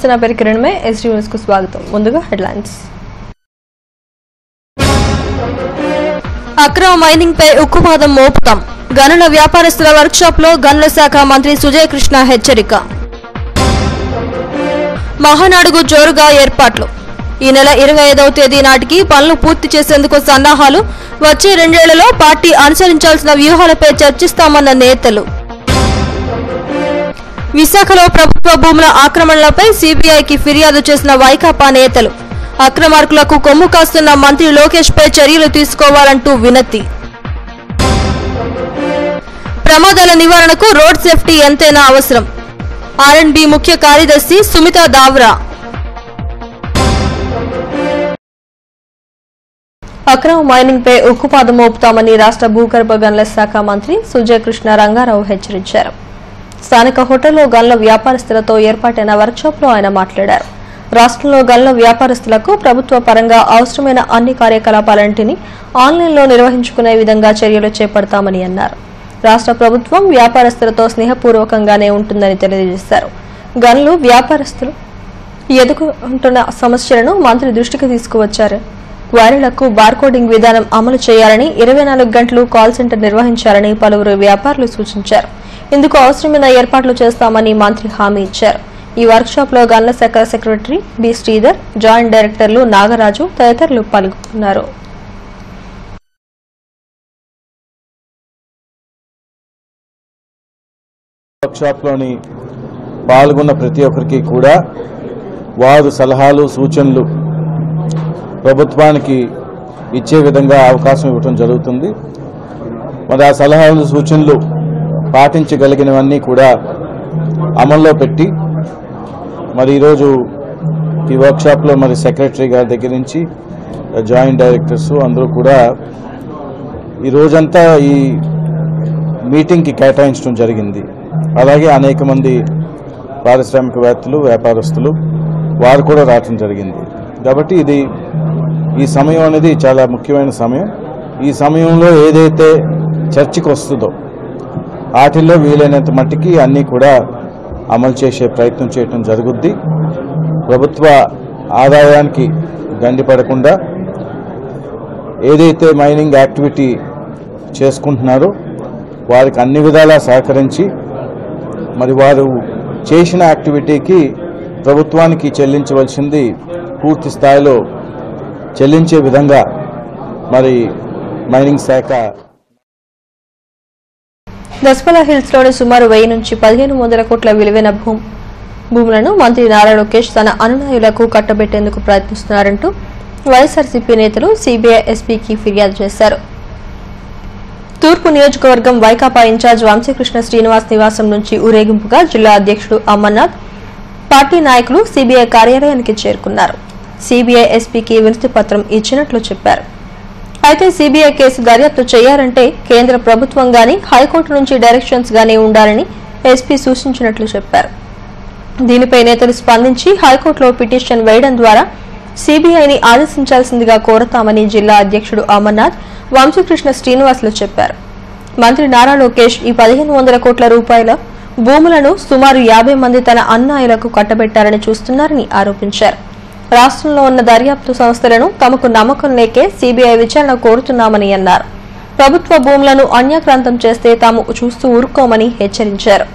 నమస్తే నా పేరు కిరణ్మే ఎస్టీ న్యూస్ కు స్వాగతం ముందుగా హెడ్లైన్స్ అక్రమ మైనింగ్ పై ఉక్కుపాదం మోపుతాం గనుల వ్యాపారస్తుల వర్క్షాప్ లో గనుల శాఖ మంత్రి సుజయ్ కృష్ణ హెచ్చరిక మహానాడుగు జోరుగా ఏర్పాట్లు ఈ నెల ఇరవై ఐదవ తేదీ నాటికి పనులు పూర్తి చేసేందుకు సన్నాహాలు వచ్చే రెండేళ్లలో పార్టీ అనుసరించాల్సిన వ్యూహాలపై చర్చిస్తామన్న నేతలు విశాఖలో ప్రభుత్వ భూముల ఆక్రమణలపై సీబీఐకి ఫిర్యాదు చేసిన వైకాపా నేతలు అక్రమార్కులకు కొమ్ము కాస్తున్న మంత్రి లోకేష్ పై చర్యలు తీసుకోవాలంటూ వినతి ప్రమాదాల నివారణకు రోడ్ సేఫ్టీ ఎంతైనా అవసరం ఆర్ఎండ్బి ముఖ్య కార్యదర్శి సుమిత దావ్రా అక్రమ మైనింగ్ పై ఉక్కుపాదం మోపుతామని రాష్ట్ర భూగర్భ గనుల శాఖ మంత్రి సుజయ్ కృష్ణ రంగారావు హెచ్చరించారు స్థానిక హోటల్లో గనుల వ్యాపారస్తులతో ఏర్పాటైన వర్క్షాప్ లో ఆయన మాట్లాడారు రాష్ట్రంలో గనుల వ్యాపారస్తులకు ప్రభుత్వ పరంగా అవసరమైన అన్ని కార్యకలాపాలన్నింటినీ ఆన్లైన్లో నిర్వహించుకునే విధంగా చర్యలు చేపడతామని అన్నారు రాష్ట్ర ప్రభుత్వం వ్యాపారస్తులతో స్నేహపూర్వకంగానే ఉంటుందని తెలియజేశారు గనులు వ్యాపారస్తులు ఎదుర్కొంటున్న సమస్యలను మంత్రి దృష్టికి తీసుకువచ్చారు క్వారీలకు బార్కోడింగ్ విధానం అమలు చేయాలని ఇరవై నాలుగు గంటలు కాల్ సెంటర్ నిర్వహించాలని పలువురు వ్యాపారులు సూచించారు ఇందుకు అవసరమైన ఏర్పాట్లు చేస్తామని మంత్రి హామీ ఇచ్చారు ఈ వర్క్షాప్ లో గన్ల శాఖ సెక్రటరీ బి శ్రీధర్ జాయింట్ డైరెక్టర్లు నాగరాజు తదితరులు పాల్గొన్నారు వర్క్షాప్లోని పాల్గొన్న ప్రతి ఒక్కరికి కూడా వారు సలహాలు సూచనలు ప్రభుత్వానికి ఇచ్చే విధంగా అవకాశం ఇవ్వటం జరుగుతుంది మరి ఆ సలహాలు సూచనలు పాటించగలిగినవన్నీ కూడా అమల్లో పెట్టి మరి ఈరోజు ఈ వర్క్షాప్లో మరి సెక్రటరీ గారి దగ్గర నుంచి జాయింట్ డైరెక్టర్స్ అందరూ కూడా ఈ రోజంతా ఈ మీటింగ్కి కేటాయించడం జరిగింది అలాగే అనేక మంది పారిశ్రామికవేత్తలు వ్యాపారస్తులు వారు కూడా రావటం జరిగింది కాబట్టి ఇది ఈ సమయం అనేది చాలా ముఖ్యమైన సమయం ఈ సమయంలో ఏదైతే చర్చకు వస్తుందో వాటిల్లో వీలైనంత మట్టికి అన్నీ కూడా అమలు చేసే ప్రయత్నం చేయటం జరుగుద్ది ప్రభుత్వ ఆదాయానికి గండిపడకుండా ఏదైతే మైనింగ్ యాక్టివిటీ చేసుకుంటున్నారో వారికి అన్ని విధాలా సహకరించి మరి వారు చేసిన యాక్టివిటీకి ప్రభుత్వానికి చెల్లించవలసింది పూర్తి స్థాయిలో చెల్లించే విధంగా మరి మైనింగ్ శాఖ దస్పల హిల్స్ లోని సుమారు వెయ్యి నుంచి పదిహేను వందల కోట్ల విలువైన భూమ్ భూములను మంత్రి నారా లోకేష్ తన అనునాయులకు కట్టబెట్టేందుకు ప్రయత్నిస్తున్నారంటూ వైఎస్ఆర్సీపీ నేతలు సీబీఐ ఎస్పీకి ఫిర్యాదు చేశారు తూర్పు నియోజకవర్గం వైకాపా ఇన్ఛార్జ్ వంశీకృష్ణ శ్రీనివాస్ నివాసం నుంచి ఊరేగింపుగా జిల్లా అధ్యక్షుడు అమర్నాథ్ పార్టీ నాయకులు సీబీఐ కార్యాలయానికి చేరుకున్నారు సీబీఐ ఎస్పీకి వినతి పత్రం ఇచ్చినట్లు చెప్పారు అయితే సీబీఐ కేసు దర్యాప్తు చేయాలంటే కేంద్ర ప్రభుత్వం గాని హైకోర్టు నుంచి డైరెక్షన్స్ గానీ ఉండాలని ఎస్పీ సూచించినట్లు చెప్పారు దీనిపై నేతలు స్పందించి హైకోర్టులో పిటిషన్ వేయడం ద్వారా సీబీఐని ఆదేశించాల్సిందిగా కోరతామని జిల్లా అధ్యక్షుడు అమర్నాథ్ వంశీకృష్ణ శ్రీనివాసులు చెప్పారు మంత్రి నారా లోకేష్ ఈ పదిహేను వందల కోట్ల రూపాయల భూములను సుమారు యాభై మంది తన అన్నాయులకు కట్టబెట్టారని చూస్తున్నారని ఆరోపించారు రాష్ట్రంలో ఉన్న దర్యాప్తు సంస్థలను తమకు నమ్మకం లేకే సీబీఐ విచారణ కోరుతున్నామని అన్నారు ప్రభుత్వ భూములను అన్యాక్రాంతం చేస్తే తాము చూస్తూ ఊరుకోమని హెచ్చరించారు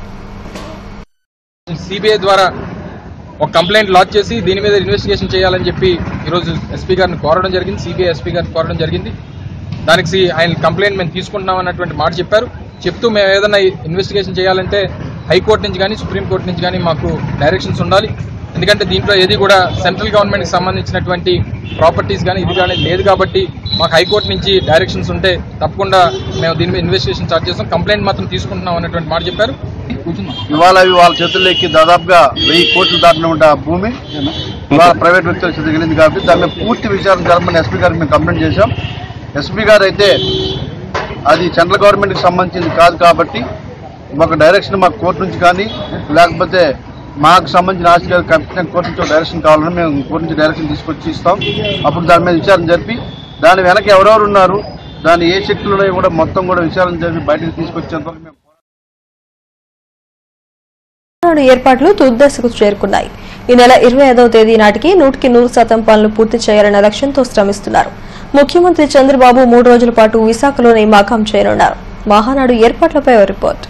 సిబిఐ ద్వారా ఒక కంప్లైంట్ లాంచ్ చేసి దీని మీద ఇన్వెస్టిగేషన్ చేయాలని చెప్పి ఈరోజు ఎస్పీ గారిని కోరడం జరిగింది సిబిఐ ఎస్పీ గారిని కోరడం జరిగింది దానికి సి- ఆయన కంప్లైంట్ మేము తీసుకుంటున్నాం అన్నటువంటి మాట చెప్పారు చెప్తూ మేము ఏదైనా ఇన్వెస్టిగేషన్ చేయాలంటే హైకోర్టు నుంచి కానీ సుప్రీంకోర్టు నుంచి కానీ మాకు డైరెక్షన్స్ ఉండాలి ఎందుకంటే దీంట్లో ఏది కూడా సెంట్రల్ గవర్నమెంట్కి సంబంధించినటువంటి ప్రాపర్టీస్ కానీ ఇది కానీ లేదు కాబట్టి మాకు హైకోర్టు నుంచి డైరెక్షన్స్ ఉంటే తప్పకుండా మేము దీని మీద ఇన్వెస్టిగేషన్ స్టార్ట్ చేస్తాం కంప్లైంట్ మాత్రం తీసుకుంటున్నాం అన్నటువంటి మాట చెప్పారు కూర్చున్నాం ఇవాళ అవి వాళ్ళ చేతుల్లోకి దాదాపుగా వెయ్యి కోట్లు దాటిన ఆ భూమి ఇవాళ ప్రైవేట్ వ్యక్తుల చేతికి వెళ్ళింది కాబట్టి దాని మీద పూర్తి విచారణ జరపమని ఎస్పీ గారికి మేము కంప్లైంట్ చేశాం ఎస్పీ గారు అయితే అది సెంట్రల్ గవర్నమెంట్కి సంబంధించింది కాదు కాబట్టి ఒక డైరెక్షన్ మాకు కోర్టు నుంచి కానీ లేకపోతే మాకు సంబంధించిన ఆస్తి గారు ఖచ్చితంగా కోర్టు నుంచి ఒక డైరెక్షన్ కావాలని మేము కోర్టు నుంచి డైరెక్షన్ తీసుకొచ్చి ఇస్తాం అప్పుడు దాని మీద విచారణ జరిపి దాని వెనక ఎవరెవరు ఉన్నారు దాని ఏ శక్తులు ఉన్నాయో కూడా మొత్తం కూడా విచారణ జరిపి బయటకు తీసుకొచ్చేంత వరకు మేము నాడు ఏర్పాట్లు తుదిదశకు చేరుకున్నాయి ఈ నెల ఇరవై ఐదవ తేదీ నాటికి నూటికి నూరు శాతం పనులు పూర్తి చేయాలన్న లక్ష్యంతో శ్రమిస్తున్నారు ముఖ్యమంత్రి చంద్రబాబు మూడు రోజుల పాటు విశాఖలోని మకాం చేయనున్నారు మహానాడు ఏర్పాట్లపై ఓ రిపోర్ట్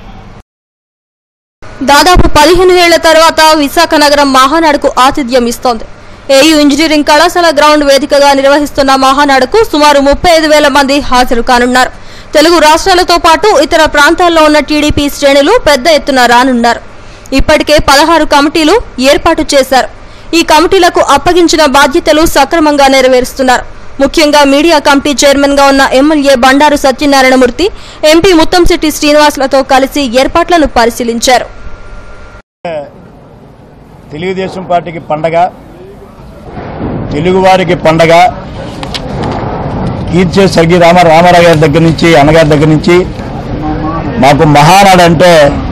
దాదాపు పదిహేను ఏళ్ల తర్వాత విశాఖ నగరం మహానాడుకు ఆతిథ్యం ఇస్తోంది ఏయూ ఇంజనీరింగ్ కళాశాల గ్రౌండ్ వేదికగా నిర్వహిస్తున్న మహానాడుకు సుమారు ముప్పై ఐదు వేల మంది హాజరు కానున్నారు తెలుగు రాష్ట్రాలతో పాటు ఇతర ప్రాంతాల్లో ఉన్న టీడీపీ శ్రేణులు పెద్ద ఎత్తున రానున్నారు ఇప్పటికే పదహారు కమిటీలు ఏర్పాటు చేశారు ఈ కమిటీలకు అప్పగించిన బాధ్యతలు సక్రమంగా నెరవేరుస్తున్నారు ముఖ్యంగా మీడియా కమిటీ చైర్మన్ గా ఉన్న ఎమ్మెల్యే బండారు సత్యనారాయణమూర్తి ఎంపీ ముత్తంశెట్టి శ్రీనివాసులతో కలిసి ఏర్పాట్లను పరిశీలించారు తెలుగుదేశం పార్టీకి పండగ తెలుగువారికి పండగ కీర్చే స్వర్గీయ రామ రామారావు గారి దగ్గర నుంచి అన్నగారి దగ్గర నుంచి మాకు మహానాడు అంటే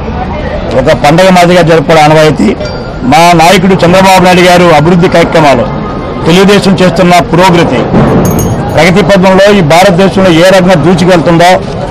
ఒక పండగ మాదిరిగా జరుపుకోవడం ఆనవాయితీ మా నాయకుడు చంద్రబాబు నాయుడు గారు అభివృద్ధి కార్యక్రమాలు తెలుగుదేశం చేస్తున్న పురోగతి ప్రగతి పథంలో ఈ భారతదేశంలో ఏ రకంగా దూచుకెళ్తుందో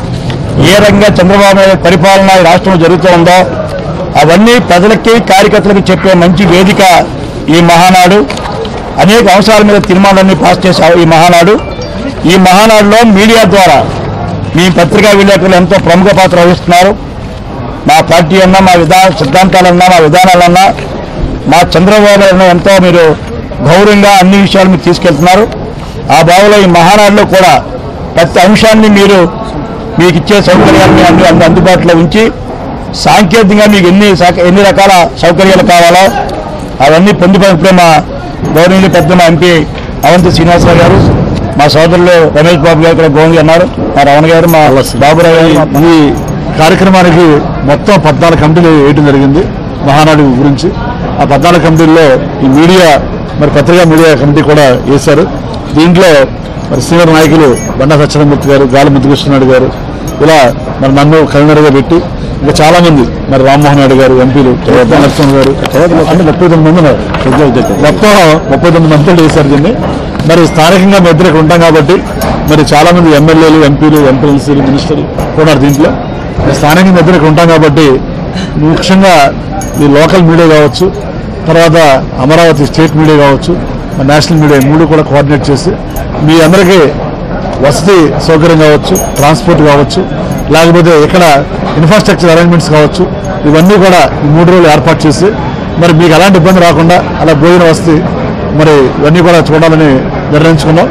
ఏ రకంగా చంద్రబాబు నాయుడు పరిపాలన ఈ రాష్ట్రంలో జరుగుతూ ఉందో అవన్నీ ప్రజలకి కార్యకర్తలకు చెప్పే మంచి వేదిక ఈ మహానాడు అనేక అంశాల మీద తీర్మానాలన్నీ పాస్ చేశారు ఈ మహానాడు ఈ మహానాడులో మీడియా ద్వారా మీ పత్రికా విలేకరులు ఎంతో ప్రముఖ పాత్ర వహిస్తున్నారు మా పార్టీ అన్నా మా విధాన సిద్ధాంతాలన్నా మా విధానాలన్నా మా చంద్రబాబు నాయుడు ఎంతో మీరు గౌరవంగా అన్ని విషయాలు మీరు తీసుకెళ్తున్నారు ఆ భావంలో ఈ మహానాడులో కూడా ప్రతి అంశాన్ని మీరు మీకు ఇచ్చే సౌకర్యాన్ని అన్ని అన్ని అందుబాటులో ఉంచి సాంకేతికంగా మీకు ఎన్ని సహక- ఎన్ని రకాల సౌకర్యాలు కావాలో అవన్నీ పొందుపరిపే మా గౌరవనీయులు పెద్ద మా ఎంపీ అవంతి శ్రీనివాసరావు గారు మా సోదరులు రమేష్ బాబు గారు కూడా గోవింద్ అన్నారు మా రమణ గారు మా బాబురావు గారు ఈ కార్యక్రమానికి మొత్తం పద్నాలుగు కమిటీలు వేయడం జరిగింది మహానాడు గురించి ఆ పద్నాలుగు కమిటీల్లో ఈ మీడియా మరి పత్రికా మీడియా కమిటీ కూడా వేశారు దీంట్లో మరి సీనియర్ నాయకులు బండా సత్యనారాయణమూర్తి గారు గాలి ముద్దుకృష్ణనాయుడు గారు ఇలా మరి నన్ను కన్వీనర్గా పెట్టి ఇంకా చాలా మంది మరి రామ్మోహన్ నాయుడు గారు ఎంపీలు నరసింహ గారు అంటే ముప్పై తొమ్మిది మంది ఉన్నారు మొత్తం ముప్పై తొమ్మిది మంత్రులు వేశారు దీన్ని మరి స్థానికంగా మేము ఇద్దరు ఇక్కడ ఉంటాం కాబట్టి మరి చాలా మంది ఎమ్మెల్యేలు ఎంపీలు ఎంపీఎల్సీలు మినిస్టర్లు ఉన్నారు దీంట్లో మరి స్థానికంగా ఇద్దరు ఇక్కడ ఉంటాం కాబట్టి ముఖ్యంగా ఈ లోకల్ మీడియా కావచ్చు తర్వాత అమరావతి స్టేట్ మీడియా కావచ్చు మరి నేషనల్ మీడియా ఈ మూడు కూడా కోఆర్డినేట్ చేసి మీ అందరికీ వసతి సౌకర్యం కావచ్చు ట్రాన్స్పోర్ట్ కావచ్చు లేకపోతే ఇక్కడ ఇన్ఫ్రాస్ట్రక్చర్ అరేంజ్మెంట్స్ కావచ్చు ఇవన్నీ కూడా ఈ మూడు రోజులు ఏర్పాటు చేసి మరి మీకు ఎలాంటి ఇబ్బంది రాకుండా అలా భోజన వసతి మరి ఇవన్నీ కూడా చూడాలని నిర్ణయించుకున్నాం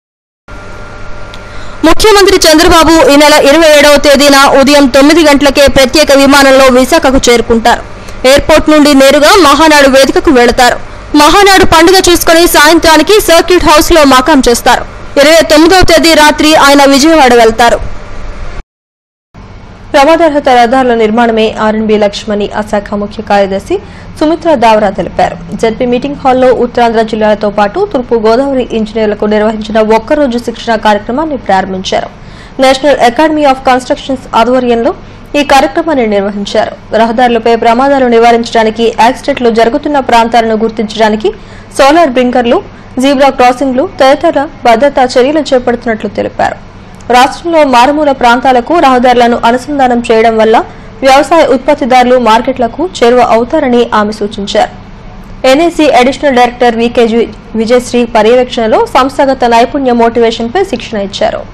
ముఖ్యమంత్రి చంద్రబాబు ఈ నెల ఇరవై ఏడవ తేదీన ఉదయం తొమ్మిది గంటలకే ప్రత్యేక విమానంలో విశాఖకు చేరుకుంటారు ఎయిర్పోర్ట్ నుండి నేరుగా మహానాడు వేదికకు వెళతారు మహానాడు పండుగ చూసుకుని సాయంత్రానికి సర్క్యూట్ హౌస్ లో మకాం చేస్తారు ఇరవై తొమ్మిదవ తేదీ రాత్రి ఆయన విజయవాడ వెళ్తారు ప్రమాదార్హత రహదారుల నిర్మాణమే ఆర్ఎన్బి లక్ష్మణి ఆ శాఖ ముఖ్య కార్యదర్శి సుమిత్ర దావరా తెలిపారు జడ్పీ మీటింగ్ హాల్లో ఉత్తరాంధ్ర జిల్లాలతో పాటు తూర్పు గోదావరి ఇంజనీర్లకు నిర్వహించిన ఒక్కరోజు శిక్షణ కార్యక్రమాన్ని ప్రారంభించారు నేషనల్ అకాడమీ ఆఫ్ కన్స్ట్రక్షన్స్ ఆధ్వర్యంలో ఈ కార్యక్రమాన్ని నిర్వహించారు రహదారులపై ప్రమాదాలు నివారించడానికి యాక్సిడెంట్లు జరుగుతున్న ప్రాంతాలను గుర్తించడానికి సోలార్ బ్రింకర్లు జీబ్రా క్రాసింగ్లు తదితర భద్రతా చర్యలు చేపడుతున్నట్లు తెలిపారు రాష్ట్రంలో మారుమూల ప్రాంతాలకు రహదారులను అనుసంధానం చేయడం వల్ల వ్యవసాయ ఉత్పత్తిదారులు మార్కెట్లకు చేరువ అవుతారని ఆమె సూచించారు NAC additional director V K G Vijayasri పర్యవేక్షణలో సంస్థాగత నైపుణ్య మోటివేషన్ పై శిక్షణ ఇచ్చారు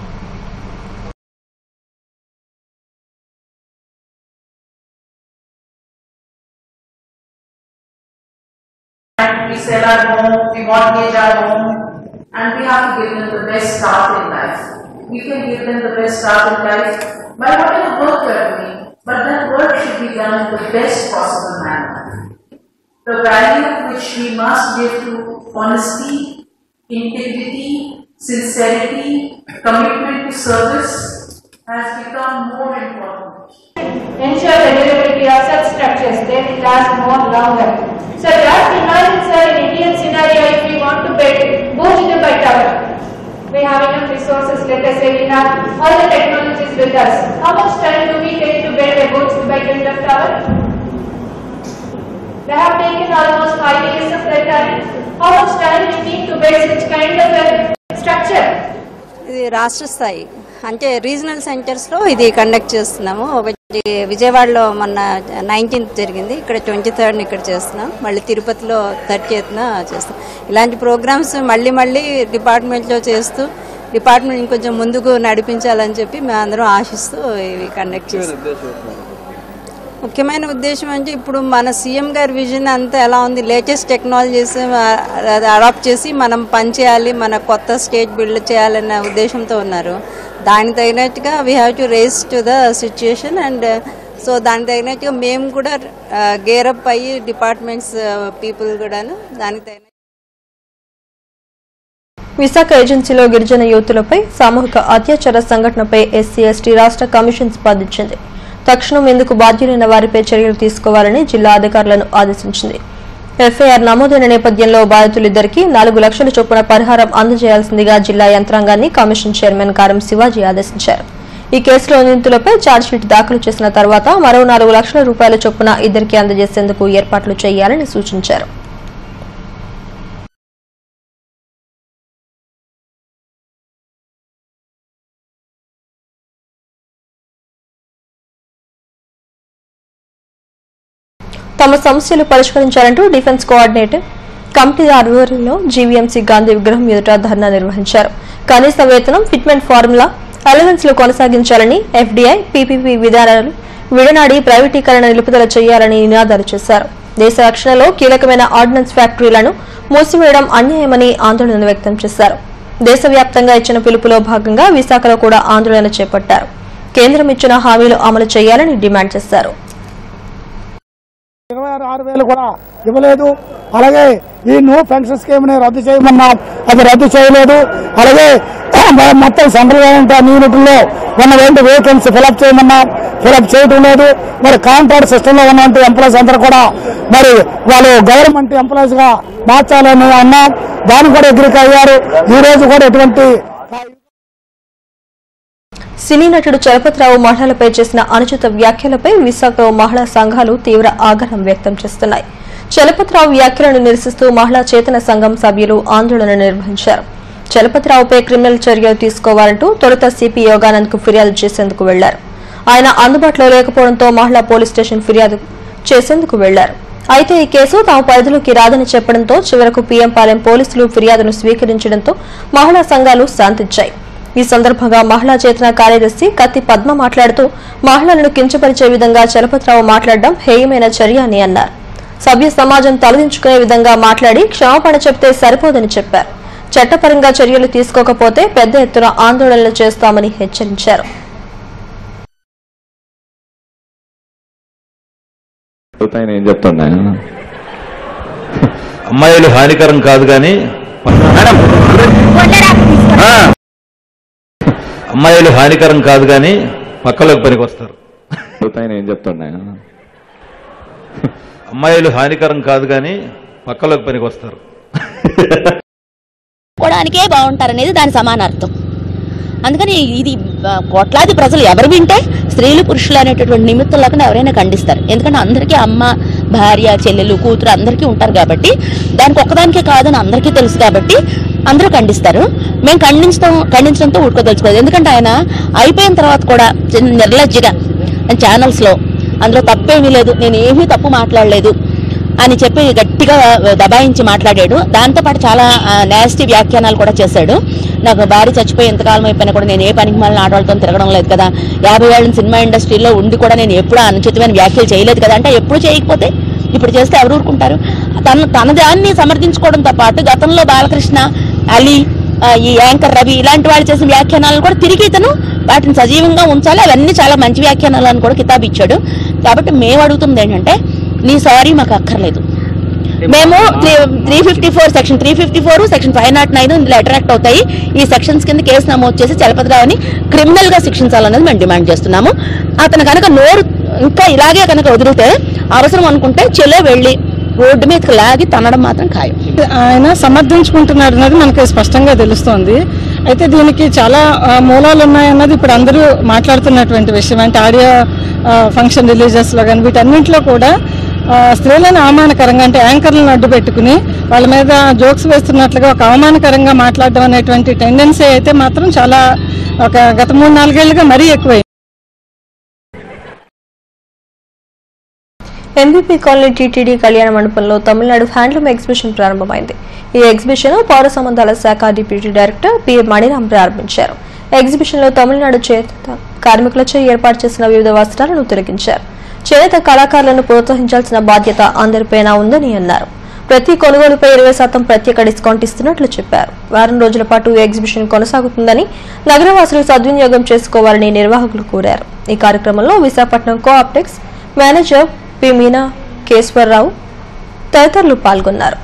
we sell our home, we mortgage our home, and we have to give them the best start in life. We can give them the best start in life by whatever work we are doing, but that work should be done in the best possible manner. The value which we must give to honesty, integrity, sincerity, commitment to service has become more important. ensure the durability of such structures, they will last more longer. So just imagine sir, in Indian scenario, if we want to build Burj Dubai Tower, we have enough resources, let us say we have all the technologies with us. How much time do we take to build a Burj Dubai kind of tower? They have taken almost five years of their time. How much time we need to build such kind of a structure? ఇది రాష్ట్ర స్థాయి అంటే regional సెంటర్స్లో ఇది conduct చేస్తున్నాము ఒక ఇది విజయవాడలో మొన్న నైన్టీన్త్ జరిగింది ఇక్కడ ట్వంటీ థర్డ్ ఇక్కడ చేస్తున్నాం మళ్ళీ తిరుపతిలో థర్టీ చేస్తాం ఇలాంటి ప్రోగ్రామ్స్ మళ్ళీ మళ్ళీ డిపార్ట్మెంట్లో చేస్తూ డిపార్ట్మెంట్ ఇంకొంచెం ముందుకు నడిపించాలని చెప్పి మేము అందరం ఆశిస్తూ ఇవి కండక్ట్ చేస్తాం ముఖ్యమైన ఉద్దేశం అంటే ఇప్పుడు మన సీఎం గారి విజన్ అంతా ఎలా ఉంది లేటెస్ట్ టెక్నాలజీస్ అడాప్ట్ చేసి మనం పనిచేయాలి మన కొత్త స్టేట్ బిల్డ్ చేయాలన్న ఉద్దేశంతో ఉన్నారు దానికి తగినట్టుగా we have to rise to the situation and so దానికి తగినట్టుగా మేము కూడా గేరప్ అయ్యి డిపార్ట్మెంట్స్ పీపుల్ కూడాను దానికి తగిన విశాఖ ఏజెన్సీలో గిరిజన యువతులపై సామూహిక అత్యాచార సంఘటనపై ఎస్సీ ఎస్టీ రాష్ట్ర కమిషన్ స్పందించింది తక్షణం ఇందుకు బాధ్యులైన వారిపై చర్యలు తీసుకోవాలని జిల్లా అధికారులను ఆదేశించింది ఎఫ్ఐఆర్ నమోదైన నేపథ్యంలో బాధితులిద్దరికీ నాలుగు లక్షల చొప్పున పరిహారం అందజేయాల్సిందిగా జిల్లా యంత్రాంగాన్ని కమిషన్ చైర్మన్ కారం శివాజీ ఆదేశించారు ఈ కేసులో నిందితులపై ఛార్జ్షీట్ దాఖలు చేసిన తర్వాత మరో నాలుగు లక్షల రూపాయల చొప్పున ఇద్దరికి అందజేసేందుకు ఏర్పాట్లు చేయాలని సూచించారు తమ సమస్యలు పరిష్కరించాలంటూ డిఫెన్స్ కోఆర్డినేటర్ కమిటీ ఆధ్వర్యంలో జీవీఎంసీ గాంధీ విగ్రహం ఎదుట ధర్నా నిర్వహించారు కనీస వేతనం ఫిట్మెంట్ ఫార్ములా అలవెన్స్ లో కొనసాగించాలని ఎఫ్డీఐ పీపీపీ విధానాలు విడనాడి ప్రైవేటీకరణ నిలుపుదల చేయాలని నినాదాలు చేశారు దేశ రక్షణలో కీలకమైన ఆర్డినెన్స్ ఫ్యాక్టరీలను మూసివేయడం అన్యాయమని ఆందోళన వ్యక్తం చేశారు దేశవ్యాప్తంగా ఇచ్చిన పిలుపులో భాగంగా విశాఖలో కూడా ఆందోళన చేపట్టారు కేంద్రం ఇచ్చిన హామీలు అమలు చేయాలని డిమాండ్ చేశారు ఇరవై ఆరు వేలు కూడా ఇవ్వలేదు అలాగే ఈ న్యూ పెన్షన్ స్కీమ్ ని రద్దు చేయమన్నాం అది రద్దు చేయలేదు అలాగే మనం మొత్తం సెంట్రల్ గవర్నమెంట్ యూనిట్లో ఉన్నటువంటి వేకెన్సీ ఫిలప్ చేయమన్నాం ఫిలప్ చేయడం లేదు మరి కాంట్రాక్ట్ సిస్టమ్ లో ఉన్నటువంటి ఎంప్లాయీస్ అందరూ కూడా మరి వాళ్ళు గవర్నమెంట్ ఎంప్లాయీస్ గా మార్చాలని అన్నాం దాన్ని కూడా ఎగ్రికి అయ్యారు ఈ రోజు కూడా ఎటువంటి సినీ నటుడు చలపతిరావు మహిళలపై చేసిన అనుచిత వ్యాఖ్యలపై విశాఖలో మహిళా సంఘాలు తీవ్ర ఆగ్రహం వ్యక్తం చేస్తున్నాయి చలపతిరావు వ్యాఖ్యలను నిరసిస్తూ మహిళా చేతన సంఘం సభ్యులు ఆందోళన నిర్వహించారు చలపతిరావుపై క్రిమినల్ చర్యలు తీసుకోవాలంటూ తొలుత సిపి యోగానంద్ కు ఫిర్యాదు చేసేందుకు వెళ్లారు ఆయన అందుబాటులో లేకపోవడంతో మహిళా పోలీస్ స్టేషన్ ఫిర్యాదు చేసేందుకు వెళ్లారు అయితే ఈ కేసు తమ పరిధిలోకి రాదని చెప్పడంతో చివరకు పీఎంపాలెం పోలీసులు ఫిర్యాదును స్వీకరించడంతో మహిళా సంఘాలు శాంతించాయి ఈ సందర్భంగా మహిళా చేతన కార్యదర్శి కత్తి పద్మ మాట్లాడుతూ మహిళలను కించపరిచే విధంగా చలపతిరావు మాట్లాడడం హేయమైన చర్య అని అన్నారు సభ్య సమాజం తలదించుకునే విధంగా మాట్లాడి క్షమాపణ చెప్తే సరిపోదని చెప్పారు చట్టపరంగా చర్యలు తీసుకోకపోతే పెద్ద ఎత్తున ఆందోళనలు చేస్తామని హెచ్చరించారు ఆయన ఏం చెప్తున్నా అమ్మాయిలు హానికరం కాదు కానీ ఆ. అమ్మాయిలు హానికరం కాదు కానీ పక్కలోకి పనికి వస్తారు ఆయన ఏం చెప్తున్నా అమ్మాయిలు హానికరం కాదు కానీ పక్కలోకి పనికి వస్తారు కోడానికే బాగుంటారనేది దాని సమానార్థం అందుకని ఇది ఆ, కోట్లాది ప్రజలు ఎవరు వింటే స్త్రీలు పురుషులు అనేటటువంటి నిమిత్తం లేకుండా ఎవరైనా ఖండిస్తారు ఎందుకంటే అందరికీ అమ్మ భార్య చెల్లెలు కూతురు అందరికీ ఉంటారు కాబట్టి దానికి ఒక్కదానికే కాదని అందరికీ తెలుసు కాబట్టి అందరూ ఖండిస్తారు మేము ఖండించడం ఖండించడంతో ఊరుకోదలుచుకోలేదు ఎందుకంటే ఆయన అయిపోయిన తర్వాత కూడా చిన్న నిర్లజ్జగా ఛానల్స్లో అందులో తప్పేమీ లేదు నేను ఏమీ తప్పు మాట్లాడలేదు అని చెప్పి గట్టిగా దబాయించి మాట్లాడాడు దాంతోపాటు చాలా నేస్టీ వ్యాఖ్యానాలు కూడా చేశాడు నాకు భార్య చచ్చిపోయి ఎంతకాలం అయిపోయినా కూడా నేను ఏ పనికి మాలిన ఆడవాళ్ళతో తిరగడం లేదు కదా యాభై ఏళ్ళ సినిమా ఇండస్ట్రీలో ఉండి కూడా నేను ఎప్పుడు అనుచితమైన వ్యాఖ్యలు చేయలేదు కదా అంటే ఎప్పుడు చేయకపోతే ఇప్పుడు చేస్తే ఎవరు ఊరుకుంటారు తన తన దాన్ని సమర్థించుకోవడంతో పాటు గతంలో బాలకృష్ణ అలీ ఆ, ఈ యాంకర్ రవి ఇలాంటి వాళ్ళు చేసిన వ్యాఖ్యానాలను కూడా తిరిగి ఇతను వాటిని సజీవంగా ఉంచాలి అవన్నీ చాలా మంచి వ్యాఖ్యానాలు అని కూడా కితాబు ఇచ్చాడు కాబట్టి మేము అడుగుతుంది ఏంటంటే నీ సారీ మాకు అక్కర్లేదు మేము three fifty four section three fifty four section five not nine ఇందులో అట్రాక్ట్ అవుతాయి ఈ సెక్షన్స్ కింద కేసు నమోదు చేసి చలపతిరావుని క్రిమినల్ గా శిక్షించాలన్నది మేము డిమాండ్ చేస్తున్నాము అతను కనుక నోరు ఇంకా ఇలాగే కనుక వదిలితే అవసరం అనుకుంటే చెలో వెళ్ళి రోడ్డు మీదకి లాగి తనడం మాత్రం ఖాయం ఆయన సమర్థించుకుంటున్నాడు అన్నది మనకి స్పష్టంగా తెలుస్తోంది అయితే దీనికి చాలా ఆ, మూలాలు ఉన్నాయన్నది ఇప్పుడు అందరూ మాట్లాడుతున్నటువంటి విషయం అంటే ఆడియో ఫంక్షన్ రిలీజెస్ లో కానీ వీటన్నింటిలో కూడా ఆ, స్త్రీలను అవమానకరంగా అంటే యాంకర్లను అడ్డు పెట్టుకుని వాళ్ళ మీద జోక్స్ వేస్తున్నట్లుగా ఒక అవమానకరంగా మాట్లాడడం అనేటువంటి టెండెన్సీ అయితే మాత్రం చాలా ఒక గత మూడు నాలుగేళ్లుగా మరీ ఎక్కువైంది ఎంబీపీ కాలనీ టీటీడీ కళ్యాణ మండపంలో తమిళనాడు హ్యాండ్లూమ్ ఎగ్జిబిషన్ ప్రారంభమైంది ఈ ఎగ్జిబిషన్ పౌర సంబంధాల శాఖ డిప్యూటీ డైరెక్టర్ పి మణిరామ్ ప్రారంభించారు ఎగ్జిబిషన్ లో తమిళనాడు చేనేత కార్మికులచే ఏర్పాటు చేసిన వివిధ వస్త్రాలను తొలగించారు చేనేత కళాకారులను ప్రోత్సహించాల్సిన బాధ్యత అందరిపైన ఉందని అన్నారు ప్రతి కొనుగోలుపై ఇరవై శాతం ప్రత్యేక డిస్కౌంట్ ఇస్తున్నట్లు చెప్పారు వారం రోజుల పాటు ఈ ఎగ్జిబిషన్ కొనసాగుతుందని నగరవాసులు సద్వినియోగం చేసుకోవాలని నిర్వాహకులు కోరారు ఈ కార్యక్రమంలో విశాఖపట్నం కోఆప్టెక్స్ మేనేజర్ పి మీనా కేశ్వరరావు తదితరులు పాల్గొన్నారు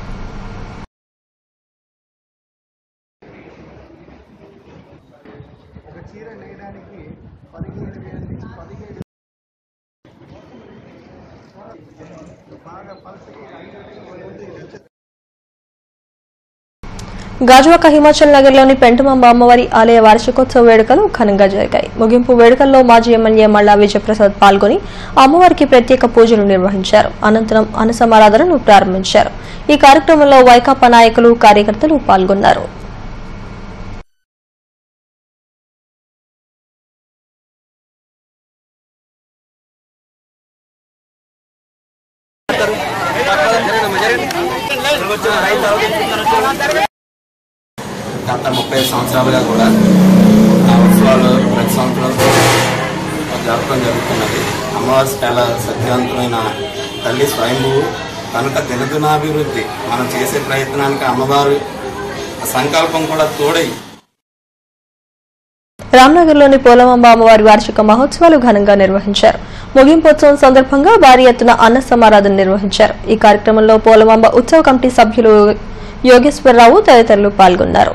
గాజువాక హిమాచల్ నగర్ లోని పెంటమాంబ అమ్మవారి ఆలయ వార్షికోత్సవ వేడుకలు ఘనంగా జరిగాయి ముగింపు వేడుకల్లో మాజీ ఎమ్మెల్యే మల్లా విజయప్రసాద్ పాల్గొని అమ్మవారికి ప్రత్యేక పూజలు నిర్వహించారు అనంతరం అన్నసమారాధనను ప్రారంభించారు ఈ కార్యక్రమంలో వైకాపా నాయకులు కార్యకర్తలు పాల్గొన్నారు గత ముప్పై సంవత్సరాలుగా కూడా ఆ ఉత్సవాలు ప్రతి సంవత్సరం జరపడం జరుగుతున్నది అమ్మవారు చాలా శక్తివంతమైన తల్లి స్వయంభువు కనుక దినదినాభివృద్ధి మనం చేసే ప్రయత్నానికి అమ్మవారు సంకల్పం కూడా తోడై రామ్నగర్లోని పోలమాంబ అమ్మవారి వార్షిక మహోత్సవాలు ఘనంగా నిర్వహించారు ముగింపోత్సవం సందర్భంగా భారీ ఎత్తున అన్న సమారాధన నిర్వహించారు ఈ కార్యక్రమంలో పోలమాంబ ఉత్సవ కమిటీ సభ్యులు యోగేశ్వరరావు తదితరులు పాల్గొన్నారు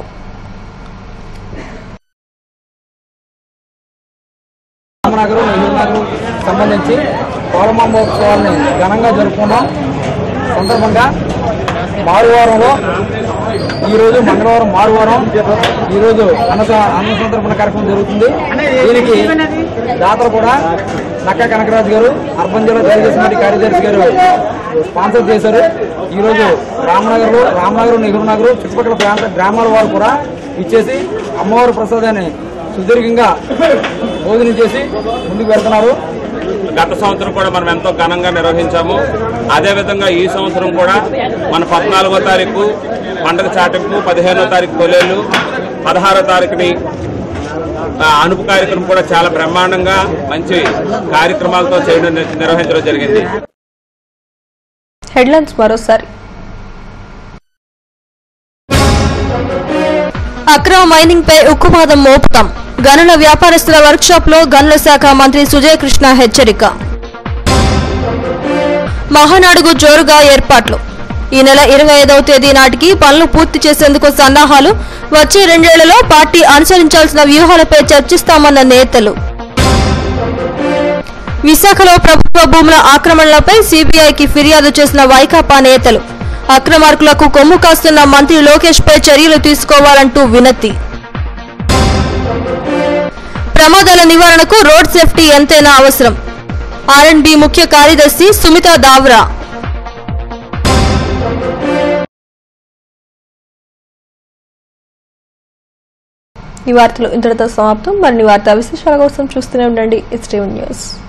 రామనగర్ నెల్లూరు నగర్ సంబంధించి పౌరమాంబ ఉత్సవాల్ని ఘనంగా జరుపుకున్నాం సందర్భంగా మారువారంలో ఈరోజు మంగళవారం మారువారం ఈరోజు అన్న అన్న సంతర్పణ కార్యక్రమం జరుగుతుంది దీనికి జాతర కూడా నక్క కనకరాజు గారు అర్బన్ జిల్లా తెలుగుదేశం పార్టీ కార్యదర్శి గారు స్పాన్సర్ చేశారు ఈరోజు రామనగర్లో రామనగర్ నెహ్రూ నగర్ చుట్టుపక్కల ప్రాంత గ్రామాల వారు కూడా ఇచ్చేసి అమ్మవారి ప్రసాదాన్ని సుదీర్ఘంగా భోజనం చేసి ముందుకు వెళ్తున్నారు గత సంవత్సరం కూడా మనం ఎంతో ఘనంగా నిర్వహించాము అదేవిధంగా ఈ సంవత్సరం కూడా మన పద్నాలుగో తారీఖు పండగ చాటింపు పదిహేనో తారీఖు కొలేళ్ళు పదహారో తారీఖుని ఆ, అనుపు కార్యక్రమం కూడా చాలా బ్రహ్మాండంగా మంచి కార్యక్రమాలతో చేయడం నిర్వహించడం జరిగింది హెడ్లైన్స్ మరోసారి అక్రమ మైనింగ్ పై ఉక్కుపాదం మోపుతాం గనుల వ్యాపారస్తుల వర్క్షాప్ లో గనుల శాఖ మంత్రి సుజయ్ కృష్ణ హెచ్చరిక మహానాడుకు జోరుగా ఏర్పాట్లు ఈ నెల ఇరవై ఐదవ తేదీ నాటికి పనులు పూర్తి చేసేందుకు సన్నాహాలు వచ్చే రెండేళ్లలో పార్టీ అనుసరించాల్సిన వ్యూహాలపై చర్చిస్తామన్న నేతలు విశాఖలో ప్రభుత్వ భూముల ఆక్రమణలపై సీబీఐకి ఫిర్యాదు చేసిన వైకాపా నేతలు అక్రమార్కులకు కొమ్ము కాస్తున్న మంత్రి లోకేష్ పై చర్యలు తీసుకోవాలంటూ వినతి ప్రమాదాల నివారణకు రోడ్ సేఫ్టీ ఎంతైనా అవసరం ఆర్ఎండ్బి ముఖ్య కార్యదర్శి సుమిత దావ్రా ఈ వార్తలు ఇంతటితో సమాప్తం మరిన్ని వార్తా విశేషాల కోసం చూస్తూనే ఉండండి ఇస్టీవ్ న్యూస్